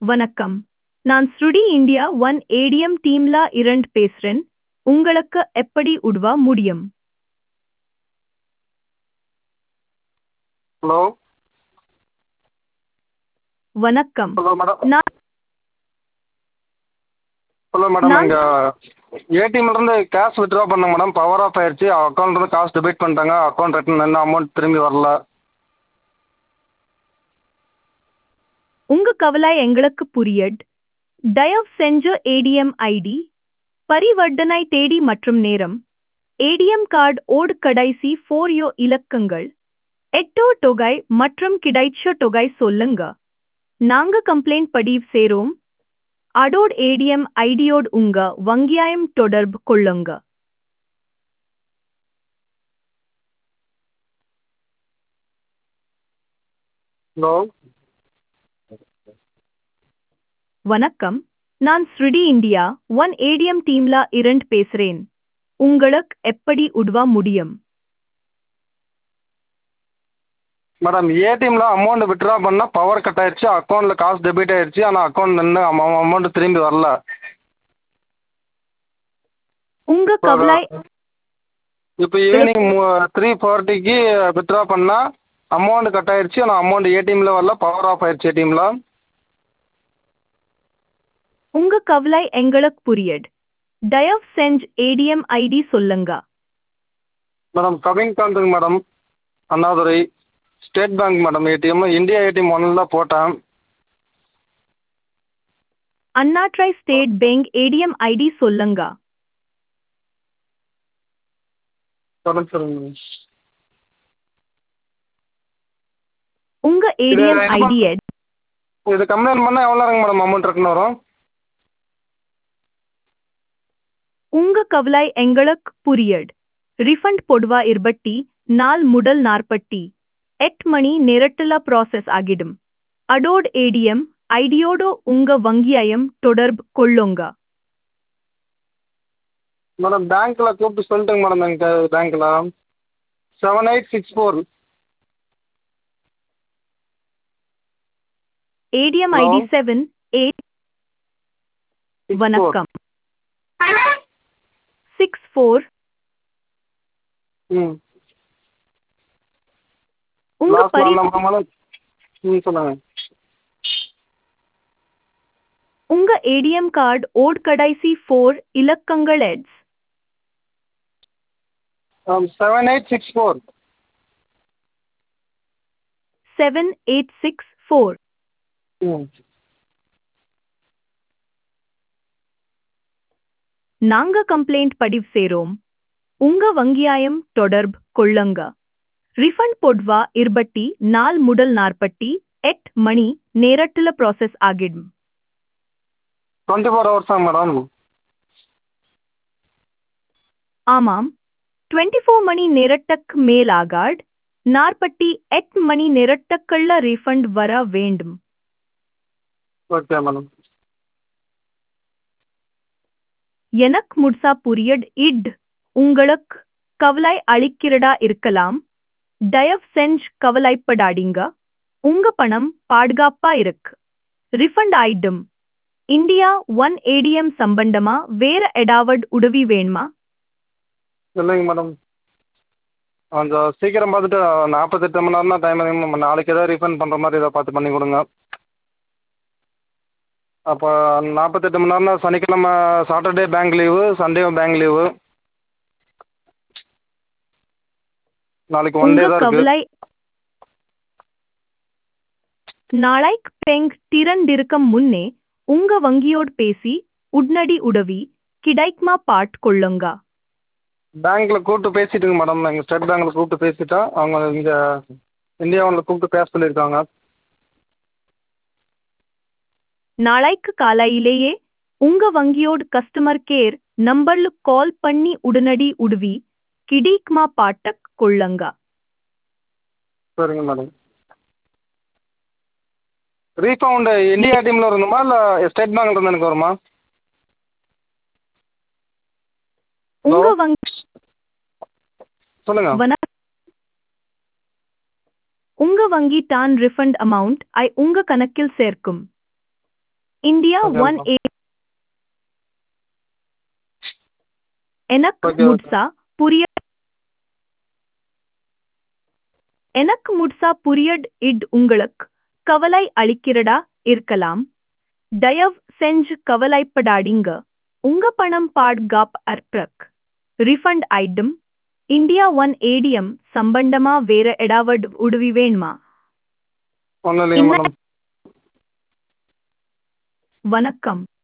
வணக்கம் நான் ஸ்ருடி இந்தியா ஒன் ஏடிஎம் டீம்ல இரண்டு பேசுறேன் உங்களுக்கு எப்படி உதவ முடியும் ஹலோ வணக்கம் ஹலோ மேடம் நான் ஹலோ மேடம் நான்- இங்கே ஏடிஎம்லேருந்து கேஷ் வித்ட்ரா பண்ணேன் மேடம் பவர் ஆஃப் ஆயிடுச்சு அக்கௌண்ட்லேருந்து காசு டெபிட் பண்ணிட்டாங்க அக்கௌண்ட் ரிட்டன் இன்னும் அமௌண்ட் திரும்பி வரல உங்க கவலை எங்களுக்கு புரியட் தயவு செஞ்ச ஏடிஎம் ஐடி பரிவர்த்தனை தேதி மற்றும் நேரம் ஏடிஎம் கார்டு ஓடு கடைசி ஃபோர் யோ இலக்கங்கள் எட்டோ தொகை மற்றும் கிடைச்ச தொகை சொல்லுங்க நாங்க கம்ப்ளைண்ட் பதிவு சேரோம் அதோட ஏடிஎம் ஐடியோடு உங்க வங்கியாயம் தொடர்பு கொள்ளுங்க ஹலோ வணக்கம் நான் ஸ்ருடி இந்தியா ஒன் ஏடிஎம் டீம்ல இரண்டு பேசுறேன் உங்களுக்கு எப்படி உதவ முடியும் மேடம் ஏடிஎம்மில் அமௌண்ட் வித்ட்ரா பண்ணால் பவர் கட் ஆயிடுச்சு அக்கௌண்ட்டில் காசு டெபிட் ஆயிடுச்சு ஆனால் அக்கௌண்ட் இன்னும் அமௌண்ட் திரும்பி வரல உங்க கவலை இப்போ ஈவினிங் த்ரீ ஃபார்ட்டிக்கு வித்ட்ரா பண்ணால் அமௌண்ட் கட் ஆயிடுச்சு ஆனால் அமௌண்ட் ஏடிஎம்மில் வரல பவர் ஆஃப் ஆயிடுச்சு ஏடிஎம்மில் உங்க கவலை எங்களுக்கு புரியட் தயவு செஞ்சு ஏடிஎம் ஐடி சொல்லுங்க மேடம் கவின் காந்துங்க madam Annadurai state bank madam ATM India ATM ஒன்னில் தான் போட்டேன் Annadurai state bank ATM ID சொல்லுங்க சொல்லுங்க சொல்லுங்க உங்க ஏடிஎம் இது ஐடி இது கம்ப்ளைண்ட் பண்ணால் எவ்வளோ நேரங்க மேடம் அமௌண்ட் ரிட்டன் வரும் உங்க கவலை எங்களுக்கு புரியட் ரிஃபண்ட் பொடுவா இருபட்டி நாள் முதல் நாற்பட்டி எட் மணி நேரத்துல ப்ராசஸ் ஆகிடும் அடோட் ஏடிஎம் ஐடியோடு உங்க வங்கியாயம் தொடர்பு கொள்ளுங்க மேடம் பேங்க்கில் கூப்பிட்டு சொல்லிட்டுங்க மேடம் எங்கள் பேங்க்கில் seven eight six four ATM Hello? ID seven eight வணக்கம் சிக்ஸ் ஃபோர் ம் உங்க லாஸ்ட் பரி நாள் மேடம் ம் சொல்லுங்கள் உங்க ஏடிஎம் கார்டு ஓட் கடைசி ஃபோர் இலக்கங்கள் எட்ஸ் seven eight six four seven eight six four ம் நாங்க கம்ப்ளைண்ட் பதிவு சேரோம் உங்க வங்கியாயம் தொடர்பு கொள்ளுங்க ரிஃபண்ட் பொட்வா இருபட்டி நாள் முதல் நாற்பட்டி எட் மணி நேரத்துல ப்ராசஸ் ஆகிடும் டுவெண்ட்டி ஃபோர் ஹவர்ஸா மேடம் ஆமாம் டுவெண்ட்டி ஃபோர் மணி நேரத்துக்கு மேலாகாட் நாற்பட்டி எட் மணி நேரத்துக்குள்ள ரீஃபண்ட் வர வேண்டும் ஓகே மேடம் எனக்கு முட்சா புரியட் இட் உங்களுக்கு கவலை அளிக்கிறதா இருக்கலாம் தயவு செஞ்சு கவலைப்படாதீங்க உங்க பணம் பாதுகாப்பா இருக்கு ரிஃபண்ட் ஆயிடும் இந்தியா ஒன் ஏடிஎம் சம்பந்தமா வேற ஏதாவது உதவி வேணுமா இல்லைங்க மேடம் கொஞ்சம் சீக்கிரம் பார்த்துட்டு நாற்பத்தெட்டு மணி நேரம் தான் டைம் நம்ம நாளைக்கு ஏதாவது ரீஃபண்ட் பண்ணுற மாதிரி ஏதாவது பார்த்து பண்ணி கொடுங்க அப்போ நாற்பத்தெட்டு மணி நேரம்னா சனிக்கிழமை சாட்டர்டே பேங்க் லீவு சண்டேவும் பேங்க் லீவு நாளைக்கு ஒன் டே உங்க தான் இருக்குது கவலை நாளைக்கு பெங் திறந்திருக்கும் முன்னே உங்க வங்கியோடு பேசி உடனடி உதவி கிடைக்குமா பாட் கொள்ளுங்க பேங்க்கில் கூப்பிட்டு பேசிட்டுங்க மேடம் எங்கள் ஸ்டேட் பேங்க்கில் கூப்பிட்டு பேசிட்டா அவங்க இங்கே இந்தியாவில் கூப்பிட்டு பேச சொல்லியிருக்காங்க நாளைக்கு காலையிலேயே உங்க வங்கியோடு கஸ்டமர் கேர் நம்பர்ல கால் பண்ணி உடனடி உதவி கிடைக்குமா பாட்டக் கொள்ளுங்க சரிங்க மேடம் ரீஃபவுண்டு இந்தியா டீமில் இருந்துமா இல்லை ஸ்டேட் பேங்க்ல இருந்து எனக்கு வருமா உங்க வங்கி சொல்லுங்க வன உங்க வங்கி தான் ரிஃபண்ட் அமௌண்ட் ஐ உங்க கணக்கில் சேர்க்கும் இந்தியா Okay, ஒன் madam. ஏ எனக்கு Okay, okay. முட்சா புரிய எனக்கு முட்சா புரியட் இட் உங்களுக்கு கவலை அளிக்கிறதா இருக்கலாம் தயவு செஞ்சு கவலைப்படாதீங்க உங்க பணம் பாட்காப் அர்ப்ரக் refund item India one ATM சம்பந்தமா வேற ஏதாவது உதவி வேணுமா ஒன்றும் இல்லைங்க என்ன- மேடம் வணக்கம்